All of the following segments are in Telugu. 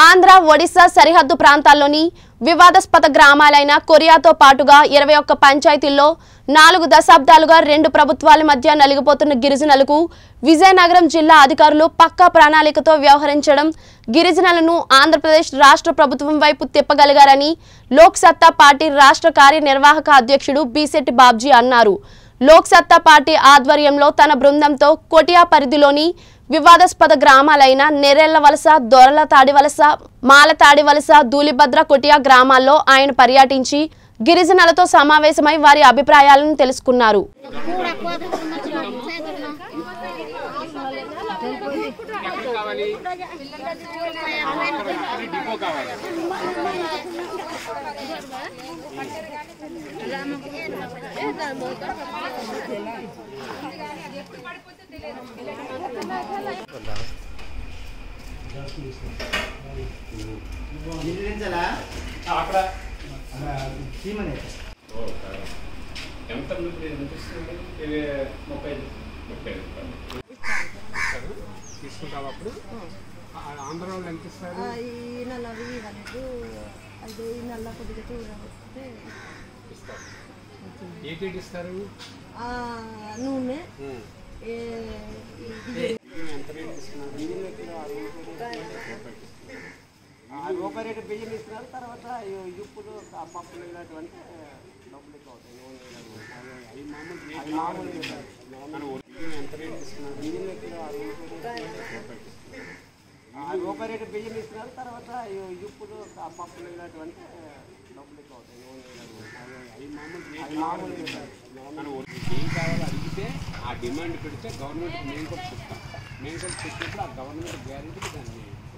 ఆంధ్ర ఒడిశా సరిహద్దు ప్రాంతాల్లోని వివాదాస్పద గ్రామాలైన కొరియాతో పాటుగా ఇరవై ఒక్క పంచాయతీల్లో నాలుగు దశాబ్దాలుగా రెండు ప్రభుత్వాల మధ్య నలిగిపోతున్న గిరిజనులకు విజయనగరం జిల్లా అధికారులు పక్కా ప్రణాళికతో వ్యవహరించడం గిరిజనులను ఆంధ్రప్రదేశ్ రాష్ట్ర ప్రభుత్వం వైపు తిప్పగలిగారని లోక్ సత్తా పార్టీ రాష్ట్ర కార్యనిర్వాహక అధ్యక్షుడు బీసెట్టి బాబ్జీ అన్నారు లోక్ సత్తా పార్టీ ఆధ్వర్యంలో తన బృందంతో కొటియా పరిధిలోని వివాదాస్పద గ్రామాలైన నెరెళ్ల వలస దొరల తాడివలస మాలతాడివలస ధూళిభద్ర కొటియా గ్రామాల్లో ఆయన పర్యటించి గిరిజనులతో సమావేశమై వారి అభిప్రాయాలను తెలుసుకున్నారు డిపో కావాలి నిర్మించాలా అక్కడ చీమనే ఎంత మీకు అనిపిస్తుంది ఇది ముప్పై ఐదు ముప్పై ఐదు రూపాయలు. తీసుకుంటావు అప్పుడు ఆ ఆంధ్ర వాళ్ళు ఎంత ఇస్తారు ఈ నెల ఇవ్వలేదు అది ఈ నెల కొద్దిగా చూడకపోతే ఇస్తారు ఏంటి ఇస్తారు ఆ నూనె ఉమ్. ఏ, ఇది ఎంత రేటు ఇస్తున్నారు ఆ రూపాయి రేటు బియ్యం ఇస్తున్నారు తర్వాత ఈ ఇప్పుడు ఆ పప్పులు ఇలాంటివంటే డబ్బులు ఎక్కువ అవుతాయి నూనె ఇలాంటివి. అవి మామూలు రేటు అవి మామూలు రేటు. మన ఒరిజినల్ ఎంత రేటు ఇస్తున్నారు బియ్యం ఎక్కువ ఆ రూపాయి ఆ రూపాయి రేటు బియ్యం ఇస్తున్నారు తర్వాత ఈ ఇప్పుడు ఆ పప్పులు ఇలాంటివంటే డబ్బులు ఎక్కువ అవుతాయి నూనె ఇలాంటివి. అవి మామూలు అవి రేటు మామూలు రేటు. మన ఒరిజినల్ ఏం కావాలో అడిగితే ఆ డిమాండ్ పెడితే గవర్నమెంట్ మేము కూడా చెప్తాం మేము కూడా చెప్పినప్పుడు ఆ గవర్నమెంట్ గ్యారెంటీ దాన్ని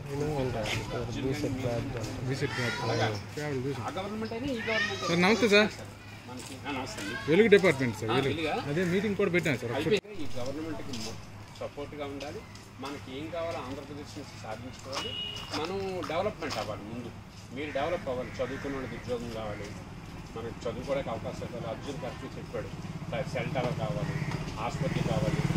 అలాగా. ఆ గవర్నమెంట్ అయినా ఈ గవర్నమెంట్ సార్ నమస్తే సార్ మనకి ఆ, నమస్తే అండి వెలుగు డిపార్ట్మెంట్ సార్ ఆ, వెలుగు వెలుగా? అదే మీటింగ్ కూడా పెట్టాను సార్ అయిపోయింది ఈ గవర్నమెంట్కి సపోర్ట్గా ఉండాలి మనకి ఏం కావాలో ఆంధ్రప్రదేశ్ నుంచి సాధించుకోవాలి మనం డెవలప్మెంట్ అవ్వాలి ముందు మీరు డెవలప్ అవ్వాలి చదువుకున్న వాళ్ళకి ఉద్యోగం కావాలి మనకు చదువుకోవడానికి అవకాశం కావాలి అర్జున్ కరెక్ట్ చెప్పాడు సెల్ టవర్ కావాలి ఆసుపత్రి కావాలి